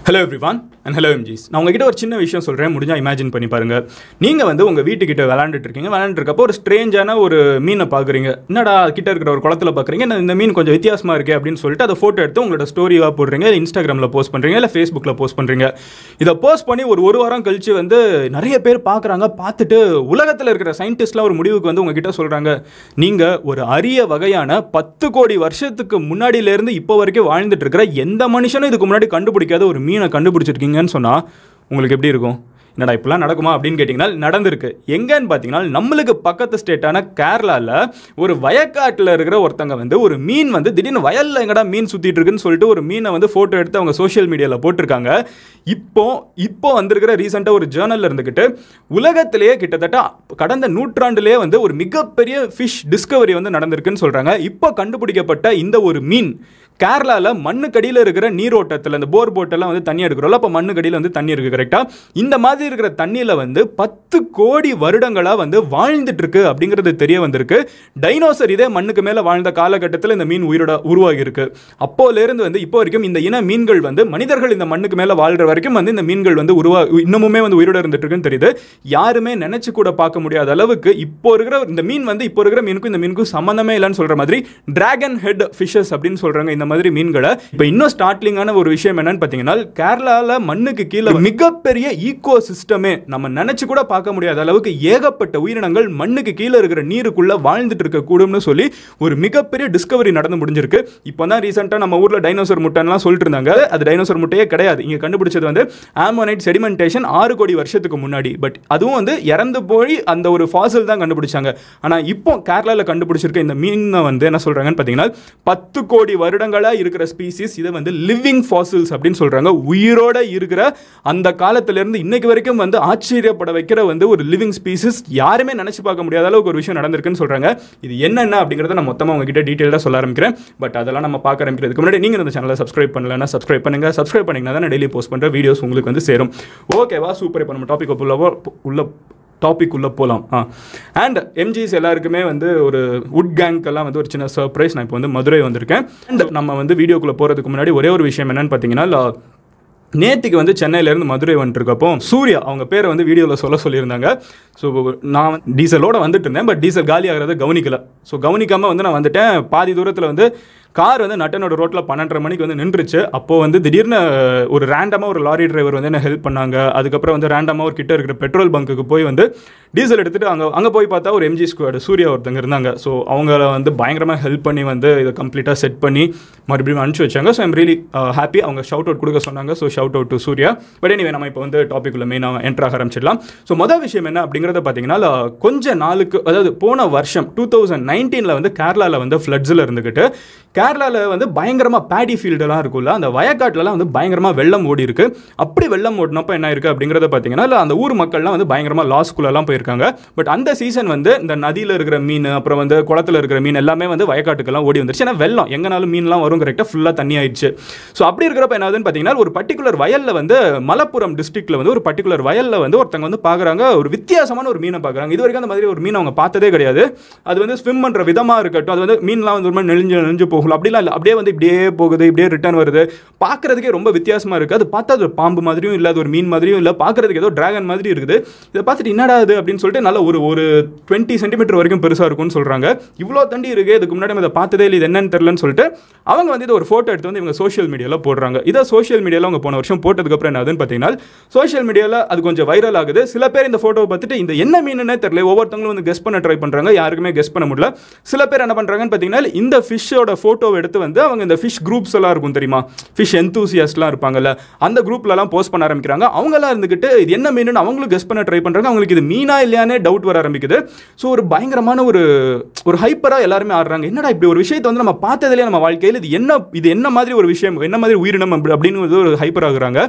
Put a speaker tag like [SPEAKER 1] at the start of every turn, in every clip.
[SPEAKER 1] Hello everyone and hello MGs நான் உங்ககிட்ட ஒரு சின்ன விஷயம் சொல்கிறேன் முடிஞ்சால் இமேஜின் பண்ணி பாருங்கள் நீங்கள் வந்து உங்கள் வீட்டுக்கிட்ட விளாண்டுட்டு இருக்கீங்க விளாண்டுட்டு இருக்கப்போ ஒரு ஸ்ட்ரேஞ்சான ஒரு மீனை பார்க்குறீங்க என்னடா கிட்ட இருக்கிற ஒரு குளத்துல பார்க்குறீங்க என்ன இந்த மீன் கொஞ்சம் வித்தியாசமாக இருக்கே அப்படின்னு சொல்லிட்டு அதை ஃபோட்டோ எடுத்து உங்களோட ஸ்டோரியாக போடுறீங்க இன்ஸ்டாகிராமில் போஸ்ட் பண்ணுறீங்க இல்லை ஃபேஸ்புக்கில் போஸ்ட் பண்ணுறீங்க இதை போஸ்ட் பண்ணி ஒரு ஒரு வாரம் கழிச்சு வந்து நிறைய பேர் பார்க்குறாங்க பார்த்துட்டு உலகத்தில் இருக்கிற சயின்டிஸ்ட்லாம் ஒரு முடிவுக்கு வந்து உங்ககிட்ட சொல்கிறாங்க நீங்கள் ஒரு அரிய வகையான பத்து கோடி வருஷத்துக்கு முன்னாடியிலேருந்து இப்போ வரைக்கும் வாழ்ந்துட்டு இருக்கிற எந்த மனுஷனும் இதுக்கு முன்னாடி கண்டுபிடிக்காத ஒரு மீனை கண்டுபிடிச்சிருக்கீங்கன்னு சொன்னால் உங்களுக்கு எப்படி இருக்கும் என்னடா இப்படிலாம் நடக்குமா அப்படின்னு கேட்டிங்கன்னா நடந்திருக்கு எங்கன்னு பார்த்தீங்கன்னா நம்மளுக்கு பக்கத்து ஸ்டேட்டான கேரளாவில் ஒரு வயக்காட்டில் இருக்கிற ஒருத்தங்க வந்து ஒரு மீன் வந்து திடீர்னு வயலில் எங்கடா மீன் சுற்றிட்டு இருக்குன்னு சொல்லிட்டு ஒரு மீனை வந்து ஃபோட்டோ எடுத்து அவங்க சோஷியல் மீடியாவில் போட்டிருக்காங்க இப்போ இப்போ வந்திருக்கிற ரீசெண்டாக ஒரு ஜேர்னலில் இருந்துக்கிட்டு உலகத்திலேயே கிட்டத்தட்ட கடந்த நூற்றாண்டுலேயே வந்து ஒரு மிகப்பெரிய ஃபிஷ் டிஸ்கவரி வந்து நடந்திருக்குன்னு சொல்கிறாங்க இப்போ கண்டுபிடிக்கப்பட்ட இந்த ஒரு மீன் கேரளாவில் மண்ணுக்கடியில் இருக்கிற நீரோட்டத்தில் இந்த போர் போட்டெல்லாம் வந்து தண்ணி எடுக்கிறோம்ல அப்போ மண்ணுக்கடியில் வந்து தண்ணி இருக்குது கரெக்டாக இந்த மாதிரி இருக்கிற தண்ணியில் வந்து பத்து கோடி வருடங்களாக வந்து வாழ்ந்துட்டு இருக்கு அப்படிங்கிறது தெரிய வந்திருக்கு டைனோசர் இதே மண்ணுக்கு மேலே வாழ்ந்த காலகட்டத்தில் இந்த மீன் உயிரோட உருவாகி இருக்கு அப்போலேருந்து வந்து இப்போ வரைக்கும் இந்த இன மீன்கள் வந்து மனிதர்கள் இந்த மண்ணுக்கு மேலே வாழ்ற வரைக்கும் வந்து இந்த மீன்கள் வந்து உருவா இன்னமுமே வந்து உயிரோட இருந்துட்டு இருக்குன்னு தெரியுது யாருமே நினைச்சு கூட பார்க்க முடியாத அளவுக்கு இப்போ இருக்கிற இந்த மீன் வந்து இப்போ இருக்கிற மீனுக்கும் இந்த மீனுக்கும் சம்மந்தமே இல்லைன்னு சொல்ற மாதிரி டிராகன் ஹெட் ஃபிஷஸ் அப்படின்னு சொல்றாங்க இந்த மாதிரி மீன்களை இப்போ இன்னும் ஸ்டார்ட்லிங்கான ஒரு விஷயம் என்னன்னு பார்த்தீங்கன்னா கேரளாவில் மண்ணுக்கு கீழே மிகப்பெரிய ஈகோ சிஸ்டமே நம்ம நினைச்சு கூட பார்க்க முடியாத அளவுக்கு ஏகப்பட்ட உயிரினங்கள் மண்ணுக்கு கீழே இருக்கிற நீருக்குள்ள வாழ்ந்துட்டு இருக்க கூடும்னு சொல்லி ஒரு மிகப்பெரிய டிஸ்கவரி நடந்து முடிஞ்சிருக்கு இப்போ தான் ரீசெண்டாக நம்ம ஊரில் டைனோசர் முட்டைலாம் சொல்லிட்டு இருந்தாங்க அது டைனோசர் முட்டையே கிடையாது இங்கே கண்டுபிடிச்சது வந்து ஆமோனைட் செடிமெண்டேஷன் ஆறு கோடி வருஷத்துக்கு முன்னாடி பட் அதுவும் வந்து இறந்து போய் அந்த ஒரு ஃபாசில் தான் கண்டுபிடிச்சாங்க ஆனால் இப்போ கேரளாவில் கண்டுபிடிச்சிருக்க இந்த மீனை வந்து என்ன சொல்கிறாங்கன்னு பார்த்தீங்கன்னா பத்து கோடி வருடங்களாக இருக்கிற ஸ்பீசிஸ் இதை வந்து லிவிங் ஃபாசில்ஸ் அப்படின்னு சொல்கிறாங்க உயிரோட இருக்கிற அந்த காலத்திலேருந்து இன்னைக்கு வரைக்கும் வந்து ஆச்சரியப்பட வைக்கிற வந்து ஒரு லிவிங் ஸ்பீசிஸ் யாருமே நினச்சி பார்க்க முடியாத அளவுக்கு ஒரு விஷயம் நடந்திருக்குன்னு சொல்கிறாங்க இது என்னென்ன அப்படிங்கிறத நான் மொத்தமாக உங்ககிட்ட டீட்டெயிலாக சொல்ல ஆரம்பிக்கிறேன் பட் அதெல்லாம் நம்ம பார்க்க ஆரம்பிக்கிறதுக்கு முன்னாடி நீங்கள் இந்த சேனலை சப்ஸ்கிரைப் பண்ணலன்னா சப்ஸ்கிரைப் பண்ணுங்க சப்ஸ்கிரைப் பண்ணிங்கன்னா தான் டெய்லி போஸ்ட் பண்ணுற வீடியோஸ் உங்களுக்கு வந்து சேரும் ஓகேவா சூப்பர் இப்போ நம்ம டாபிக் உள்ள உள்ள டாபிக் உள்ள போகலாம் ஆ அண்ட் எம்ஜிஸ் எல்லாருக்குமே வந்து ஒரு உட் கேங்க்கெல்லாம் வந்து ஒரு சின்ன சர்ப்ரைஸ் நான் இப்போ வந்து மதுரை வந்திருக்கேன் அண்ட் நம்ம வந்து வீடியோக்குள்ளே போகிறதுக்கு முன்னாடி ஒரே ஒரு விஷயம் என்னன்னு பார்த்தீங்கன்னா நேத்திக்கு வந்து சென்னையிலேருந்து மதுரை வந்துட்டுருக்கப்போ சூர்யா அவங்க பேரை வந்து வீடியோவில் சொல்ல சொல்லியிருந்தாங்க ஸோ நான் வந்து டீசலோட வந்துட்டு இருந்தேன் பட் டீசல் காலி ஆகிறத கவனிக்கல ஸோ கவனிக்காமல் வந்து நான் வந்துட்டேன் பாதி தூரத்தில் வந்து கார் வந்து நட்டனோட ரோட்டில் பன்னெண்டரை மணிக்கு வந்து நின்றுச்சு அப்போது வந்து திடீர்னு ஒரு ரேண்டமாக ஒரு லாரி டிரைவர் வந்து என்ன ஹெல்ப் பண்ணாங்க அதுக்கப்புறம் வந்து ரேண்டமாக ஒரு கிட்ட இருக்கிற பெட்ரோல் பங்க்குக்கு போய் வந்து டீசல் எடுத்துகிட்டு அங்கே அங்கே போய் பார்த்தா ஒரு எம்ஜி ஸ்குவாடு சூர்யா ஒருத்தங்க இருந்தாங்க ஸோ அவங்கள வந்து பயங்கரமாக ஹெல்ப் பண்ணி வந்து இதை கம்ப்ளீட்டாக செட் பண்ணி மறுபடியும் அனுப்பிச்சி வச்சாங்க ஸோ ஐம் ரியலி ஹாப்பி அவங்க ஷவுட் அவுட் கொடுக்க சொன்னாங்க so shout out to Surya but anyway நம்ம இப்போ வந்து டாபிக் உள்ள மெயினாக என்ட்ராக ஆரம்பிச்சிடலாம் ஸோ மொதல் விஷயம் என்ன அப்படிங்கிறத பார்த்தீங்கன்னா கொஞ்ச நாளுக்கு அதாவது போன வருஷம் டூ தௌசண்ட் நைன்டீனில் வந்து கேரளாவில் வந்து ஃப்ளட்ஸில் இருந்துக்கிட்டு கேரளாவில் வந்து பயங்கரமாக பேடி ஃபீல்டெல்லாம் இருக்குல்ல அந்த வயக்காட்டிலலாம் வந்து பயங்கரமாக வெள்ளம் ஓடி இருக்கு அப்படி வெள்ளம் ஓடினப்போ என்ன இருக்குது அப்படிங்கிறத பார்த்தீங்கன்னா இல்லை அந்த ஊர் மக்கள்லாம் வந்து பயங்கரமாக லாஸ்குள்ளெல்லாம் போயிருக்காங்க பட் அந்த சீசன் வந்து இந்த நதியில் இருக்கிற மீன் அப்புறம் வந்து குளத்தில் இருக்கிற மீன் எல்லாமே வந்து வயக்காட்டுக்கெல்லாம் ஓடி வந்துருச்சு ஏன்னா வெள்ளம் எங்கனாலும் மீன்லாம் வரும் கரெக்டாக ஃபுல்லாக தண்ணி ஆயிடுச்சு ஸோ அப்படி இருக்கிறப்ப என்ன ஆகுதுன்னு பார்த்தீங்கன்னா ஒரு பர்டிகுலர் வயலில் வந்து மலப்புரம் டிஸ்ட்ரிக்ட்டில் வந்து ஒரு பர்டிகுலர் வயலில் வந்து ஒருத்தங்க வந்து பார்க்குறாங்க ஒரு வித்தியாசமான ஒரு மீனை பார்க்குறாங்க இது வரைக்கும் அந்த மாதிரி ஒரு மீன் அவங்க பார்த்ததே கிடையாது அது வந்து ஸ்விம் பண்ணுற விதமாக இருக்கட்டும் அது வந்து மீன்லாம் வந்து ஒரு மாதிரி நெளிஞ்சு நெளிஞ்சு போகலாம் அப்படிலாம் இல்லை அப்படியே வந்து இப்படியே போகுது இப்படியே ரிட்டர்ன் வருது பார்க்குறதுக்கே ரொம்ப வித்தியாசமாக இருக்குது அது பார்த்தா அது ஒரு பாம்பு மாதிரியும் இல்லை அது ஒரு மீன் மாதிரியும் இல்லை பார்க்குறதுக்கு ஏதோ டிராகன் மாதிரி இருக்குது இதை பார்த்துட்டு என்னடா அது அப்படின்னு சொல்லிட்டு நல்ல ஒரு ஒரு டுவெண்ட்டி சென்டிமீட்டர் வரைக்கும் பெருசாக இருக்கும்னு சொல்கிறாங்க இவ்வளோ தண்டி இருக்குது இதுக்கு முன்னாடி நம்ம இதை பார்த்ததே இல்லை இது என்னன்னு தெரிலன்னு சொல்லிட்டு அவங்க வந்து இதை ஒரு ஃபோட்டோ எடுத்து வந்து இவங்க சோஷியல் மீடியாவில் போடுறாங்க இதை சோஷியல் மீடியாவில் அவங்க போன வருஷம் போட்டதுக்கப்புறம் என்ன ஆகுதுன்னு பார்த்தீங்கன்னா சோஷியல் மீடியாவில் அது கொஞ்சம் வைரல் ஆகுது சில பேர் இந்த ஃபோட்டோவை பார்த்துட்டு இந்த என்ன மீனுன்னே தெரியல ஒவ்வொருத்தவங்களும் வந்து கெஸ் பண்ண ட்ரை பண்ணுறாங்க யாருக்குமே கெஸ் பண்ண முடியல சில பேர் என்ன பண்ணுறாங்கன்னு பார்த்தீங்கன்னா இந்த ஃபிஷ்ஷோட ஃபோட்டோவை எடுத்து வந்து அவங்க இந்த ஃபிஷ் குரூப்ஸ் எல்லாம் இருக்கும் தெரியுமா ஃபிஷ் எந்தூசியஸ்ட்லாம் இருப்பாங்கல்ல அந்த குரூப்லலாம் போஸ்ட் பண்ண ஆரம்பிக்கிறாங்க அவங்களாம் இருந்துக்கிட்டு இது என்ன மீனுன்னு அவங்களும் கெஸ் பண்ண ட்ரை பண்ணுறாங்க அவங்களுக்கு இது மீனா இல்லையானே டவுட் வர ஆரம்பிக்குது ஸோ ஒரு பயங்கரமான ஒரு ஒரு ஹைப்பராக எல்லாருமே ஆடுறாங்க என்னடா இப்படி ஒரு விஷயத்தை வந்து நம்ம பார்த்ததுலேயே நம்ம வாழ்க்கையில் இது என்ன இது என்ன மாதிரி ஒரு விஷயம் என்ன மாதிரி உயிரினம் அப்படி அப்படின்னு ஒரு ஹைப்பர் ஆகுறாங்க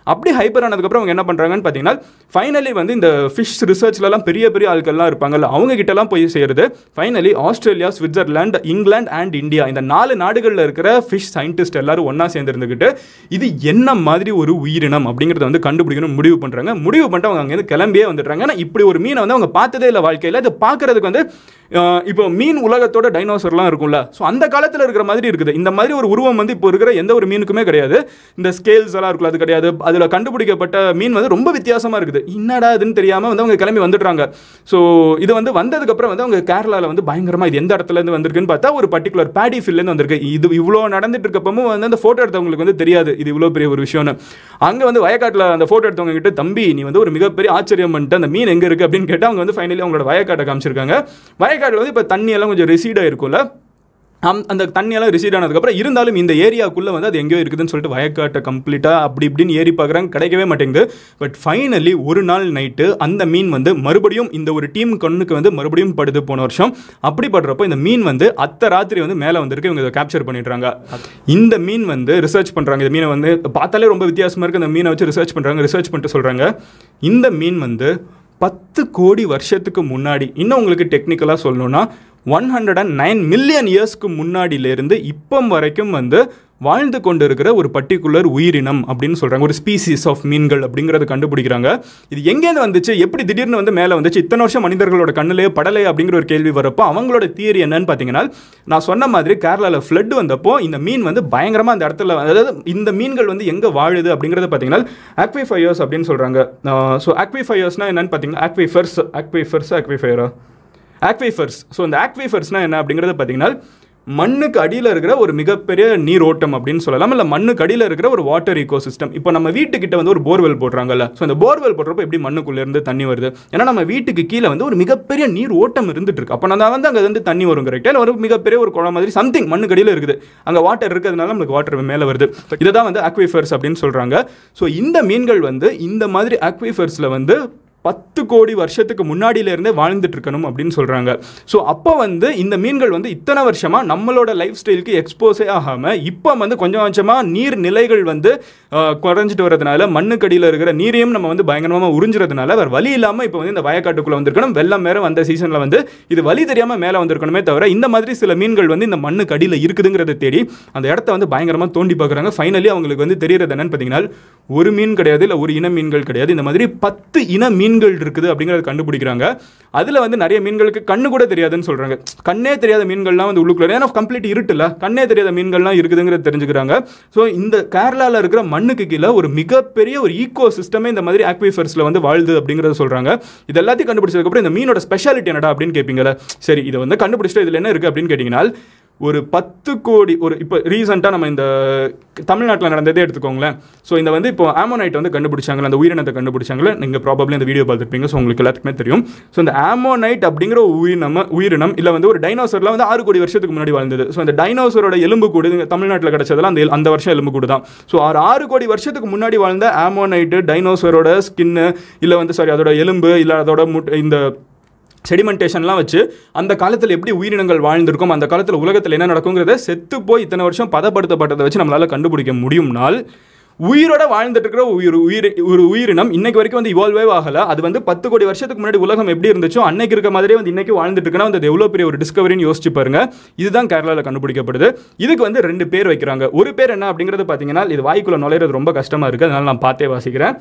[SPEAKER 1] அப்படி ஹைப்பர் ஆனதுக்கப்புறம் அவங்க என்ன பண்ணுறாங்கன்னு பார்த்தீங்கன்னா ஃபைனலி வந்து இந்த ஃபிஷ் ரிசர்ச்லலாம் பெரிய பெரிய ஆட்கள்லாம் இருப்பாங்கல்ல அவங்க கிட்டலாம் போய் சேருது finally Australia Switzerland England and India இந்த நாலு நாடுகளில் இருக்கிற ஃபிஷ் சயின்டிஸ்ட் எல்லாரும் ஒன்றா சேர்ந்துருந்துக்கிட்டு இது என்ன மாதிரி ஒரு உயிரினம் அப்படிங்கிறத வந்து கண்டுபிடிக்கணும் முடிவு பண்ணுறாங்க முடிவு பண்ணிட்டு அவங்க அங்கேருந்து கிளம்பியே வந்துடுறாங்க ஆனால் இப்படி ஒரு மீனை வந்து அவங்க பார்த்ததே இல்லை வாழ்க்கையில் இது பார்க்கறதுக்கு வந்து அஹ், இப்போ மீன் உலகத்தோட டைனோசர்லாம் இருக்கும்ல ஸோ அந்த காலத்தில் இருக்கிற மாதிரி இருக்குது இந்த மாதிரி ஒரு உருவம் வந்து இப்போ இருக்கிற எந்த ஒரு மீனுக்குமே கிடையாது இந்த ஸ்கேல்ஸ் எல்லாம் இருக்குல்ல அது கிடையாது அதில் கண்டுபிடிக்கப்பட்ட மீன் வந்து ரொம்ப வித்தியாசமாக இருக்குது என்னடா இதுன்னு தெரியாமல் வந்து அவங்க கிளம்பி வந்துடுறாங்க ஸோ இது வந்து வந்ததுக்கப்புறம் வந்து அவங்க கேரளாவில் வந்து பயங்கரமாக இது எந்த இடத்துல இருந்து வந்திருக்குன்னு பார்த்தா ஒரு பர்டிகுலர் பேடி ஃபில்லேருந்து வந்திருக்கு இது இவ்வளோ நடந்துட்டு இருக்கப்பவும் வந்து அந்த ஃபோட்டோ எடுத்தவங்களுக்கு வந்து தெரியாது இது இவ்வளோ பெரிய ஒரு விஷயம்னு அங்கே வந்து வயக்காட்டில் அந்த ஃபோட்டோ எடுத்தவங்க கிட்ட தம்பி நீ வந்து ஒரு மிகப்பெரிய ஆச்சரியம் பண்ணிட்டு அந்த மீன் எங்கே இருக்குது அப்படின்னு கேட்டால் அவங்க வந்து ஃபைனலி அவங்களோட வயக்காட்டை காமிச்சிருக்காங்க வயக்காட்டில் வந்து இப்போ தண்ணி எல்லாம் கொஞ்சம் ரெசீடாக இருக்கும்ல அம்- அந்த தண்ணியெல்லாம் ரிசீட் ஆனதுக்கப்புறம் இருந்தாலும் இந்த ஏரியாக்குள்ளே வந்து அது எங்கேயோ இருக்குதுன்னு சொல்லிட்டு வயக்காட்டை கம்ப்ளீட்டாக அப்படி இப்படின்னு ஏறி பார்க்குறாங்க கிடைக்கவே மாட்டேங்குது பட் ஃபைனலி ஒரு நாள் நைட்டு அந்த மீன் வந்து மறுபடியும் இந்த ஒரு டீம் கண்ணுக்கு வந்து மறுபடியும் படுது போன வருஷம் அப்படி படுறப்போ இந்த மீன் வந்து அத்த ராத்திரி வந்து மேலே வந்திருக்கு இவங்க இதை கேப்சர் பண்ணிடுறாங்க இந்த மீன் வந்து ரிசர்ச் பண்ணுறாங்க இந்த மீனை வந்து பார்த்தாலே ரொம்ப வித்தியாசமாக இருக்குது அந்த மீனை வச்சு ரிசர்ச் பண்ணுறாங்க ரிசர்ச் பண்ணிட்டு சொல்கிறாங்க இந்த மீன் வந்து பத்து கோடி வருஷத்துக்கு முன்னாடி இன்னும் உங்களுக்கு டெக்னிக்கலாக சொல்லணும்னா one hundred and nine million இயர்ஸ்க்கு முன்னாடியிலேருந்து இப்போ வரைக்கும் வந்து வாழ்ந்து கொண்டு இருக்கிற ஒரு பர்டிகுலர் உயிரினம் அப்படின்னு சொல்கிறாங்க ஒரு ஸ்பீசிஸ் ஆஃப் மீன்கள் அப்படிங்கிறத கண்டுபிடிக்கிறாங்க இது எங்கேருந்து வந்துச்சு எப்படி திடீர்னு வந்து மேலே வந்துச்சு இத்தனை வருஷம் மனிதர்களோட கண்ணிலே படலை அப்படிங்கிற ஒரு கேள்வி வரப்போ அவங்களோட தியரி என்னன்னு பார்த்தீங்கன்னா நான் சொன்ன மாதிரி கேரளாவில் ஃப்ளட் வந்தப்போ இந்த மீன் வந்து பயங்கரமாக அந்த இடத்துல அதாவது இந்த மீன்கள் வந்து எங்கே வாழுது அப்படிங்கிறத பார்த்தீங்கன்னா ஆக்விஃபயர்ஸ் அப்படின்னு சொல்கிறாங்க ஸோ ஆக்விஃபயர்ஸ்னால் என்னன்னு பார்த்தீங்கன்னா ஆக்விஃபர்ஸ் ஆக்விஃபர்ஸ் ஆக்விஃபயரா ஆக்விஃபர்ஸ் ஸோ இந்த ஆக்விஃபர்ஸ்னால் என்ன அப்படிங்கிறத பார்த்தீங்கன்னா மண்ணுக்கு அடியில் இருக்கிற ஒரு மிகப்பெரிய நீரோட்டம் அப்படின்னு சொல்லலாம் இல்லை மண்ணுக்கு அடியில் இருக்கிற ஒரு வாட்டர் ஈகோசிஸ்டம் இப்போ நம்ம வீட்டுக்கிட்ட வந்து ஒரு போர்வெல் போடுறாங்கல்ல ஸோ அந்த போர்வெல் போடுறப்போ எப்படி மண்ணுக்குள்ளே இருந்து தண்ணி வருது ஏன்னா நம்ம வீட்டுக்கு கீழே வந்து ஒரு மிகப்பெரிய நீர் ஓட்டம் இருந்துட்டு இருக்கு அப்போ நான் வந்து அங்கே வந்து தண்ணி வரும் கரெக்டாக இல்லை ஒரு மிகப்பெரிய ஒரு குளம் மாதிரி சம்திங் மண்ணுக்கு அடியில் இருக்குது அங்கே வாட்டர் இருக்கிறதுனால நம்மளுக்கு வாட்டர் மேலே வருது இதை தான் வந்து அக்விஃபர்ஸ் அப்படின்னு சொல்கிறாங்க ஸோ இந்த மீன்கள் வந்து இந்த மாதிரி அக்விஃபர்ஸில் வந்து பத்து கோடி வருஷத்துக்கு முன்னாடியிலேருந்தே வாழ்ந்துட்டு இருக்கணும் அப்படின்னு சொல்கிறாங்க ஸோ அப்போ வந்து இந்த மீன்கள் வந்து இத்தனை வருஷமாக நம்மளோட லைஃப் ஸ்டைலுக்கு எக்ஸ்போஸே ஆகாமல் இப்போ வந்து கொஞ்சம் கொஞ்சமாக நீர் நிலைகள் வந்து ஆஹ், குறைஞ்சிட்டு வரதுனால மண்ணுக்கடியில் இருக்கிற நீரையும் நம்ம வந்து பயங்கரமாக உறிஞ்சுறதுனால வேறு வழி இல்லாமல் இப்போ வந்து இந்த வயக்காட்டுக்குள்ளே வந்திருக்கணும் வெள்ளம் வேற வந்த சீசனில் வந்து இது வழி தெரியாமல் மேலே வந்திருக்கணுமே தவிர இந்த மாதிரி சில மீன்கள் வந்து இந்த மண்ணுக்கு அடியில் இருக்குதுங்கிறத தேடி அந்த இடத்த வந்து பயங்கரமாக தோண்டி பார்க்குறாங்க ஃபைனலி அவங்களுக்கு வந்து தெரியறது என்னன்னு பார்த்தீங்கன்னா ஒரு மீன் கிடையாது இல்லை ஒரு இன மீன்கள் கிடையாது இந்த மாதிரி பத்து இன மீன்கள் இருக்குது அப்படிங்கிறத கண்டுபிடிக்கிறாங்க அதில் வந்து நிறைய மீன்களுக்கு கண்ணு கூட தெரியாதுன்னு சொல்கிறாங்க கண்ணே தெரியாத மீன்கள்லாம் வந்து உள்ளுக்குள்ள ஏன்னா கம்ப்ளீட் இருட்டுல கண்ணே தெரியாத மீன்கள்லாம் இருக்குதுங்கிறத தெரிஞ்சுக்கிறாங்க ஸோ இந்த கேரளாவில் இருக்கிற மண்ணுக்கு கீழே ஒரு மிகப்பெரிய ஒரு ஈகோ சிஸ்டமே இந்த மாதிரி ஆக்விஃபர்ஸில் வந்து வாழுது அப்படிங்கிறத சொல்கிறாங்க இது எல்லாத்தையும் கண்டுபிடிச்சதுக்கப்புறம் இந்த மீனோட ஸ்பெஷாலிட்டி என்னடா அப்படின்னு கேட்பீங்களா சரி இதை வந்து கண்டுபிடிச்சிட்டு இதில் என்ன இருக்குது அப்படின்னு கேட்டிங்கன்னா ஒரு பத்து கோடி ஒரு இப்போ ரீசெண்டாக நம்ம இந்த தமிழ்நாட்டில் நடந்ததே எடுத்துக்கோங்களேன் ஸோ இந்த வந்து இப்போ ஆமோனைட் வந்து கண்டுபிடிச்சாங்களே அந்த உயிரினத்தை கண்டுபிடிச்சாங்களே நீங்கள் ப்ராபப்ளி இந்த வீடியோ பார்த்துருப்பீங்க ஸோ உங்களுக்கு எல்லாத்துக்குமே தெரியும் ஸோ இந்த ஆமோனைட் அப்படிங்கிற ஒரு உயிரினம் உயிரினம் இல்லை வந்து ஒரு டைனோசர்லாம் வந்து ஆறு கோடி வருஷத்துக்கு முன்னாடி வாழ்ந்தது ஸோ இந்த டைனோசரோட எலும்பு கூடு இங்க தமிழ்நாட்டில் கிடைச்சதெல்லாம் அந்த எல்- அந்த வருஷம் எலும்பு கூடு தான் ஸோ ஆறு ஆறு கோடி வருஷத்துக்கு முன்னாடி வாழ்ந்த ஆமோனைட்டு டைனோசரோட ஸ்கின்னு இல்லை வந்து சாரி அதோட எலும்பு இல்லை அதோட முட் இந்த செடிமெண்டேஷன்லாம் வச்சு அந்த காலத்தில் எப்படி உயிரினங்கள் வாழ்ந்திருக்கும் அந்த காலத்தில் உலகத்தில் என்ன நடக்குங்கிறத செத்து போய் இத்தனை வருஷம் பதப்படுத்தப்பட்டதை வச்சு நம்மளால் கண்டுபிடிக்க முடியும்னால் உயிரோட வாழ்ந்துட்டு இருக்கிற உயிர் உயிர் ஒரு உயிரினம் இன்னைக்கு வரைக்கும் வந்து இவால்வே ஆகல அது வந்து பத்து கோடி வருஷத்துக்கு முன்னாடி உலகம் எப்படி இருந்துச்சோ அன்னைக்கு இருக்க மாதிரியே வந்து இன்னைக்கு வாழ்ந்துட்டு இருக்குன்னா வந்து அது எவ்வளோ பெரிய ஒரு டிஸ்கவரின்னு யோசிச்சு பாருங்க இதுதான் கேரளாவில் கண்டுபிடிக்கப்படுது இதுக்கு வந்து ரெண்டு பேர் வைக்கிறாங்க ஒரு பேர் என்ன அப்படிங்கிறது பார்த்தீங்கன்னா இது வாய்க்குள்ள நுழையிறது ரொம்ப கஷ்டமாக இருக்குது அதனால நான் பார்த்தே வாசிக்கிறேன்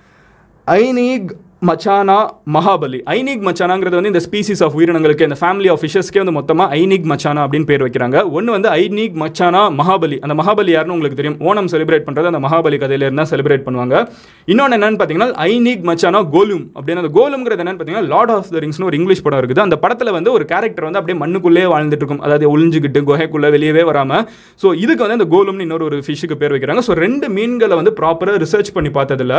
[SPEAKER 1] ஐனீக் மச்சானா மகாபலி ஐனிக் மச்சானாங்கிறது வந்து இந்த ஸ்பீசிஸ் ஆஃப் உயிரினங்களுக்கு இந்த ஃபேமிலி ஆஃப் ஃபிஷஸ்க்கே வந்து மொத்தமாக ஐனிக் மச்சானா அப்படின்னு பேர் வைக்கிறாங்க ஒன்று வந்து ஐனிக் மச்சானா மகாபலி அந்த மகாபலி யாருன்னு உங்களுக்கு தெரியும் ஓணம் செலிப்ரேட் பண்ணுறது அந்த மகாபலி கதையில இருந்தால் செலிப்ரேட் பண்ணுவாங்க இன்னொன்று என்னன்னு பார்த்தீங்கன்னா ஐனிக் மச்சானா கோலும் அப்படின்னு அந்த கோலும்ங்கிறது என்னன்னு பார்த்தீங்கன்னா லார்ட் ஆஃப் த ரிங்ஸ்னு ஒரு இங்கிலீஷ் படம் இருக்குது அந்த படத்தில் வந்து ஒரு கேரக்டர் வந்து அப்படியே மண்ணுக்குள்ளேயே வாழ்ந்துட்டு இருக்கும் அதாவது ஒளிஞ்சுக்கிட்டு குகைக்குள்ளே வெளியவே வராமல் ஸோ இதுக்கு வந்து அந்த கோலும்னு இன்னொரு ஒரு ஃபிஷ்ஷுக்கு பேர் வைக்கிறாங்க ஸோ ரெண்டு மீன்களை வந்து ப்ராப்பராக ரிசர்ச் பண்ணி பார்த்ததுல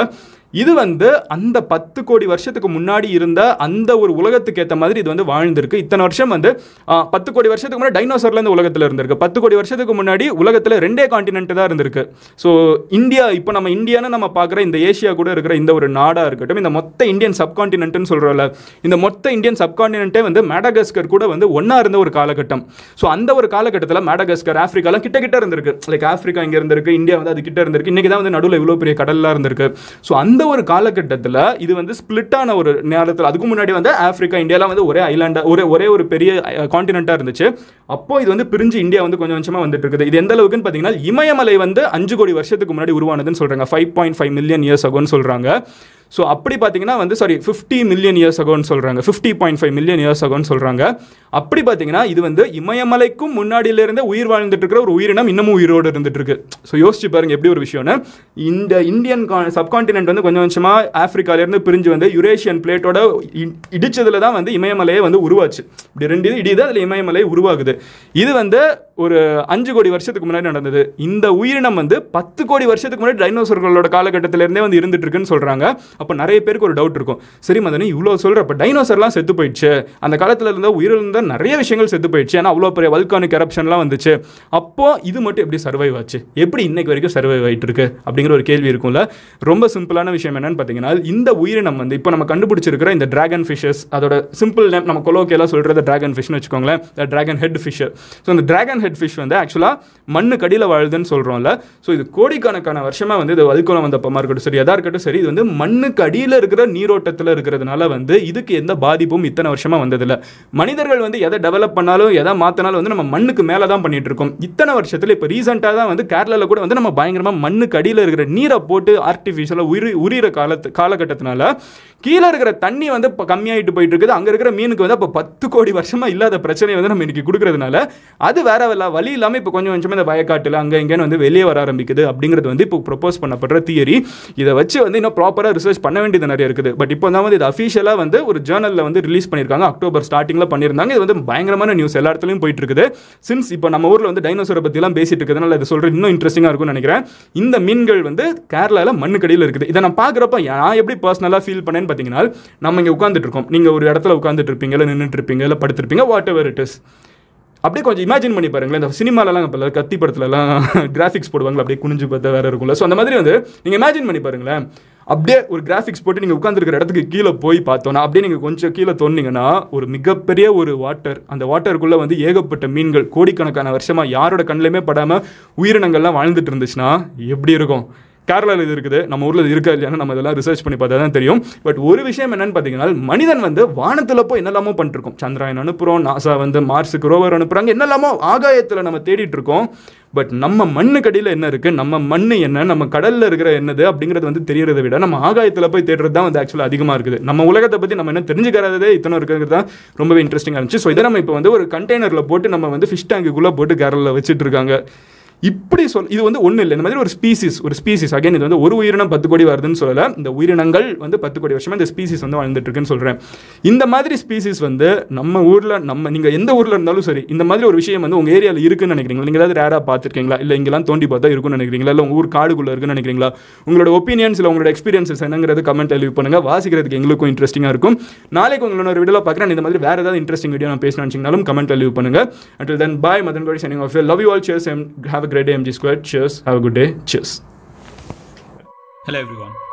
[SPEAKER 1] இது வந்து அந்த பத்து கோடி வருஷத்துக்கு முன்னாடி இருந்த அந்த ஒரு உலகத்துக்கு ஏற்ற மாதிரி இது வந்து வாழ்ந்திருக்கு இத்தனை வருஷம் வந்து ஆ, பத்து கோடி வருஷத்துக்கு முன்னாடி டைனோசர்லேருந்து உலகத்தில் இருந்திருக்கு பத்து கோடி வருஷத்துக்கு முன்னாடி உலகத்தில் ரெண்டே காண்டினென்ட் தான் இருந்திருக்கு ஸோ இந்தியா இப்போ நம்ம இந்தியான்னு நம்ம பார்க்குற இந்த ஏஷியா கூட இருக்கிற இந்த ஒரு நாடாக இருக்கட்டும் இந்த மொத்த இந்தியன் சப்கான்டினென்ட்னு சொல்கிறோம்ல இந்த மொத்த இந்தியன் சப்கான்டினென்ட்டே வந்து மேடகஸ்கர் கூட வந்து ஒன்றா இருந்த ஒரு காலகட்டம் ஸோ அந்த ஒரு காலகட்டத்தில் மேடகஸ்கர் ஆஃப்ரிக்காலாம் கிட்ட கிட்ட இருந்திருக்கு லைக் ஆஃப்ரிக்கா இங்கே இருந்திருக்கு இந்தியா வந்து அது கிட்ட இருந்திருக்கு இன்றைக்கி தான் வந்து நடுவில் இவ்வளோ பெரிய கடல்லாம் இருந்திருக்கு ஸோ அந்த ஒரு காலகட்டத்தில் இது வந்து ஸ்பிளிட்டான ஒரு நேரத்தில் அதுக்கு முன்னாடி வந்து ஆஃப்ரிக்கா இந்தியாலாம் வந்து ஒரே ஐலாண்டா ஒரே ஒரே ஒரு பெரிய காண்டினென்ட்டாக இருந்துச்சு அப்போ இது வந்து பிரிஞ்சு இந்தியா வந்து கொஞ்சம் கொஞ்சமாக வந்துட்டு இருக்குது இது எந்த அளவுக்குன்னு பார்த்தீங்கன்னா இமயமலை வந்து அஞ்சு கோடி வருஷத்துக்கு முன்னாடி உருவானதுன்னு சொல்கிறாங்க five point five million years அகோன்னு சொல்கிறாங்க ஸோ அப்படி பார்த்தீங்கன்னா வந்து சாரி ஃபிஃப்டி மில்லியன் இயர்ஸ் அகோன்னு சொல்கிறாங்க fifty point five million years அகோன்னு சொல்கிறாங்க அப்படி பார்த்தீங்கன்னா இது வந்து இமயமலைக்கும் முன்னாடியிலிருந்தே உயிர் வாழ்ந்துட்டு இருக்கிற ஒரு உயிரினம் இன்னமும் உயிரோடு இருந்துட்டு இருக்கு ஸோ யோசிச்சு பாருங்க எப்படி ஒரு விஷயம்னு இந்த இந்தியன் சப்கான்டினென்ட் வந்து கொஞ்சம் கொஞ்சமாக ஆஃப்ரிக்காலேருந்து பிரிஞ்சு வந்து யுரேஷியன் பிளேட்டோட இடிச்சதுல தான் வந்து இமயமலையே வந்து உருவாச்சு இப்படி ரெண்டு இது இடியுது அதில் இமயமலை உருவாகுது இது வந்து ஒரு அஞ்சு கோடி வருஷத்துக்கு முன்னாடி நடந்தது இந்த உயிரினம் வந்து பத்து கோடி வருஷத்துக்கு முன்னாடி டைனோசர்களோட காலகட்டத்திலேருந்தே வந்து இருந்துட்டு இருக்குன்னு சொல்கிறாங்க அப்போ நிறைய பேருக்கு ஒரு டவுட் இருக்கும் சரி மதனி இவ்வளோ சொல்கிற அப்போ டைனோசர்லாம் செத்து போயிடுச்சு அந்த காலத்தில் இருந்த உயிரில் இருந்த நிறைய விஷயங்கள் செத்து போயிடுச்சு ஏன்னா அவ்வளோ பெரிய வல்கானிக் எரப்ஷன்லாம் வந்துச்சு அப்போ இது மட்டும் எப்படி சர்வைவ் ஆச்சு எப்படி இன்னைக்கு வரைக்கும் சர்வைவ் ஆகிட்டு இருக்கு அப்படிங்கிற ஒரு கேள்வி இருக்கும்ல ரொம்ப சிம்பிளான விஷயம் என்னன்னு பார்த்தீங்கன்னா இந்த உயிரினம் வந்து இப்போ நம்ம கண்டுபிடிச்சிருக்கிற இந்த டிராகன் ஃபிஷஸ் அதோட சிம்பிள் நேம் நம்ம கொலோக்கியெல்லாம் சொல்கிறது டிராகன் ஃபிஷ்னு வச்சுக்கோங்களேன் டிராகன் ஹெட் ஃபிஷ் ஸோ இந்த டிராகன் ஹெட் ஃபிஷ் வந்து ஆக்சுவலாக மண்ணு கடியில் வாழுதுன்னு சொல்கிறோம்ல ஸோ இது கோடிக்கணக்கான வருஷமாக வந்து இது வல்குலம் வந்தப்பமா இருக்கட்டும் சரி எதா இருக்கட்டும் சரி இது வந்து மண்ணுக்கு அடியில் இருக்கிற நீரோட்டத்தில் இருக்கிறதுனால வந்து இதுக்கு எந்த பாதிப்பும் இத்தனை வருஷமாக வந்ததில்ல மனிதர்கள் வந்து எதை டெவலப் பண்ணாலும் எதை மாற்றினாலும் வந்து நம்ம மண்ணுக்கு மேலே தான் பண்ணிட்டு இருக்கோம் இத்தனை வருஷத்தில் இப்போ ரீசெண்டாக தான் வந்து கேரளாவில் கூட வந்து நம்ம பயங்கரமாக மண்ணுக்கு அடியில் இருக்கிற நீரை போட்டு ஆர்டிஃபிஷியலாக உயிரி உரிகிற காலத்து காலகட்டத்தினால கீழே இருக்கிற தண்ணி வந்து இப்போ கம்மியாயிட்டு போயிட்டு இருக்குது அங்கே இருக்கிற மீனுக்கு வந்து அப்போ பத்து கோடி வருஷமாக இல்லாத பிரச்சனையை வந்து நம்ம இன்னைக்கு கொடுக்கறதுனால அது வேற வல்ல வழி இல்லாமல் இப்போ கொஞ்சம் கொஞ்சமாக இந்த வயக்காட்டில் அங்கே இங்கேன்னு வந்து வெளியே வர ஆரம்பிக்குது அப்படிங்கிறது வந்து இப்போ ப்ரொப்போஸ் பண்ணப்படுற தியரி இதை வச்சு வந்து இன்னும் ப்ராப்பராக ரிசர்ச் பண்ண வேண்டியது நிறைய இருக்குது பட் இப்போ தான் வந்து இது அஃபீஷியலாக வந்து ஒரு ஜேர்னலில் வந்து ரிலீஸ் பண்ணியிருக்காங்க அக்டோபர் ஸ்டார்டிங்கில் பண்ணியிருந்தாங்க இது வந்து பயங்கரமான நியூஸ் எல்லா இடத்துலையும் போயிட்டு இருக்குது சின்ஸ் இப்போ நம்ம ஊரில் வந்து டைனோசரை பற்றிலாம் பேசிட்டு இருக்கிறதுனால இது சொல்கிறது இன்னும் இன்ட்ரெஸ்டிங்காக இருக்கும்னு நினைக்கிறேன் இந்த மீன்கள் வந்து கேரளாவில் மண்ணுக்கடியில் இருக்குது இதை நான் பார்க்குறப்ப நான் எப்படி பர்சனலாக ஃபீல் பண்ணேன்னு பார்த்தீங்கன்னா நம்ம இங்கே உட்காந்துட்டு இருக்கோம் நீங்கள் ஒரு இடத்துல உட்காந்துட்டு இருப்பீங்க இல்லை நின்றுட்டு இருப்பீங்க இல்லை படுத்திருப்பீங்க வாட் எவர் இட் இஸ் அப்படியே கொஞ்சம் இமேஜின் பண்ணி பாருங்களேன் இந்த சினிமாலலாம் இப்போ கத்தி படத்துலலாம் கிராஃபிக்ஸ் போடுவாங்களா அப்படியே குனிஞ்சு பார்த்தா வேற இருக்கும்ல ஸோ அந்த மாதிரி வந்து நீங்கள் இமேஜின் பண்ணி பாருங்களேன் அப்படியே ஒரு கிராஃபிக்ஸ் போட்டு நீங்கள் உட்காந்துருக்கிற இடத்துக்கு கீழே போய் பார்த்தோன்னா அப்படியே நீங்கள் கொஞ்சம் கீழே தோண்டிங்கன்னா ஒரு மிகப்பெரிய ஒரு வாட்டர் அந்த வாட்டருக்குள்ளே வந்து ஏகப்பட்ட மீன்கள் கோடிக்கணக்கான வருஷமாக யாரோட கண்ணிலையுமே படாமல் உயிரினங்கள்லாம் வாழ்ந்துட்டு இருந்துச்சுன்னா எப்படி இருக்கும் கேரளாவில் இது இருக்குது நம்ம ஊரில் இது இருக்கா இல்லையான்னு நம்ம இதெல்லாம் ரிசர்ச் பண்ணி பார்த்தா தான் தெரியும் பட் ஒரு விஷயம் என்னன்னு பார்த்தீங்கன்னா மனிதன் வந்து வானத்தில் போய் என்னெல்லாமோ பண்ணிட்டு இருக்கோம் சந்திராயன் அனுப்புகிறோம் நாசா வந்து மார்ஸுக்கு ரோவர் அனுப்புகிறாங்க என்னெல்லாமோ ஆகாயத்தில் நம்ம தேடிட்டு இருக்கோம் பட் நம்ம மண்ணுக்கடியில் என்ன இருக்குது நம்ம மண் என்ன நம்ம கடலில் இருக்கிற என்னது அப்படிங்கிறது வந்து தெரியறதை விட நம்ம ஆகாயத்தில் போய் தேடுறது தான் வந்து ஆக்சுவலாக அதிகமாக இருக்குது நம்ம உலகத்தை பற்றி நம்ம என்ன தெரிஞ்சுக்கிறதே இத்தனை இருக்கிறது தான் ரொம்பவே இன்ட்ரெஸ்டிங்காக இருந்துச்சு ஸோ இதை நம்ம இப்போ வந்து ஒரு கண்டெய்னரில் போட்டு நம்ம வந்து ஃபிஷ் டேங்குக்குள்ளே போட்டு கேரளில் வச்சுட்டு இருக்காங்க இப்படி சொல் இது வந்து ஒன்றும் இல்லை இந்த மாதிரி ஒரு ஸ்பீசிஸ் ஒரு ஸ்பீசிஸ் அகைன் இது வந்து ஒரு உயிரினம் பத்து கோடி வருதுன்னு சொல்லலை இந்த உயிரினங்கள் வந்து பத்து கோடி வருஷமா இந்த ஸ்பீசிஸ் வந்து வாழ்ந்துட்டு இருக்குன்னு சொல்கிறேன் இந்த மாதிரி ஸ்பீசிஸ் வந்து நம்ம ஊரில் நம்ம நீங்கள் எந்த ஊரில் இருந்தாலும் சரி இந்த மாதிரி ஒரு விஷயம் வந்து உங்கள் ஏரியாவில் இருக்குன்னு நினைக்கிறீங்களா நீங்கள் ஏதாவது ரேராக பார்த்துருக்கீங்களா இல்லை இங்கெல்லாம் தோண்டி பார்த்தா இருக்குன்னு நினைக்கிறீங்களா இல்லை உங்கள் ஊர் காடுக்குள்ளே இருக்குன்னு நினைக்கிறீங்களா உங்களோட ஒப்பீனியன்ஸ் இல்லை உங்களோட எக்ஸ்பீரியன்ஸஸ் என்னங்கிறது கமெண்ட் லீவ் பண்ணுங்கள் வாசிக்கிறதுக்கு எங்களுக்கும் இன்ட்ரெஸ்டிங்காக இருக்கும் நாளைக்கு உங்களோட ஒரு வீடியோ பார்க்குறேன் இந்த மாதிரி வேறு ஏதாவது இன்ட்ரெஸ்டிங் வீடியோ நான் பேசணும்னு நினச்சிங்கனாலும் கமெண்ட் லீவ் பண்ணுங்கள் until then bye Madan Gowri signing off love you all cheers and have a great day mg squared cheers have a good day cheers
[SPEAKER 2] Hello everyone.